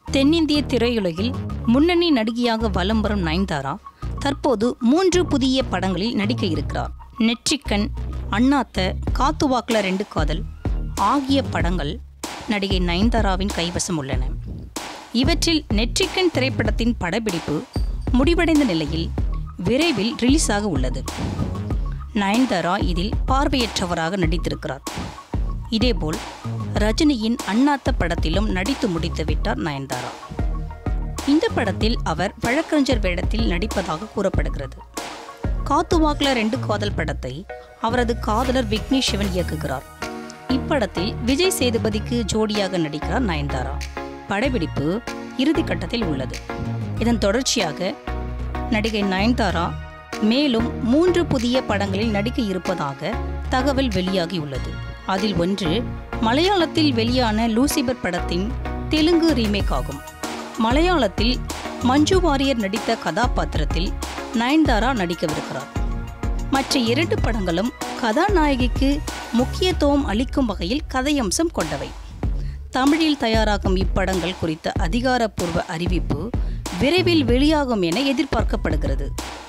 தென்னிந்திய திரையுலகில் முன்னணி நடிகையாக வலம் வரும் நயன்தாரா தற்போது மூன்று புதிய படங்களில் நடிக்க இருக்கிறார் நெற்றிக்கண் அண்ணாத்த காத்துவாக்கில் ரெண்டு காதல் ஆகிய படங்கள் நடிகை நயன்தாராவின் கைவசம் உள்ளன இவற்றில் நெற்றிக்கண் திரைப்படத்தின் படப்பிடிப்பு முடிவடைந்த நிலையில் விரைவில் ரிலீஸ் ஆக உள்ளது நயன்தாரா இதில் பார்வையற்றவராக நடித்திருக்கிறார் இதேபோல் ரஜினியின் அண்ணாத்த படத்திலும் நடித்து முடித்து விட்டார் நயன்தாரா இந்த படத்தில் அவர் வழக்கறிஞர் வேடத்தில் நடிப்பதாக கூறப்படுகிறது காத்துவாக்கில் ரெண்டு காதல் படத்தை அவரது காதலர் விக்னேஷ் சிவன் இயக்குகிறார் இப்படத்தில் விஜய் சேதுபதிக்கு ஜோடியாக நடிக்கிறார் நயன்தாரா படப்பிடிப்பு இறுதி கட்டத்தில் உள்ளது இதன் தொடர்ச்சியாக நடிகை நயன்தாரா மேலும் மூன்று புதிய படங்களில் நடிக்க இருப்பதாக தகவல் வெளியாகியுள்ளது அதில் ஒன்று மலையாளத்தில் வெளியான லூசிபர் படத்தின் தெலுங்கு ரீமேக் ஆகும் மலையாளத்தில் மஞ்சு வாரியர் நடித்த கதாபாத்திரத்தில் நயன்தாரா நடிக்கவிருக்கிறார் மற்ற இரண்டு படங்களும் கதாநாயகிக்கு முக்கியத்துவம் அளிக்கும் வகையில் கதையம்சம் கொண்டவை தமிழில் தயாராகும் இப்படங்கள் குறித்த அதிகாரப்பூர்வ அறிவிப்பு விரைவில் வெளியாகும் என எதிர்பார்க்கப்படுகிறது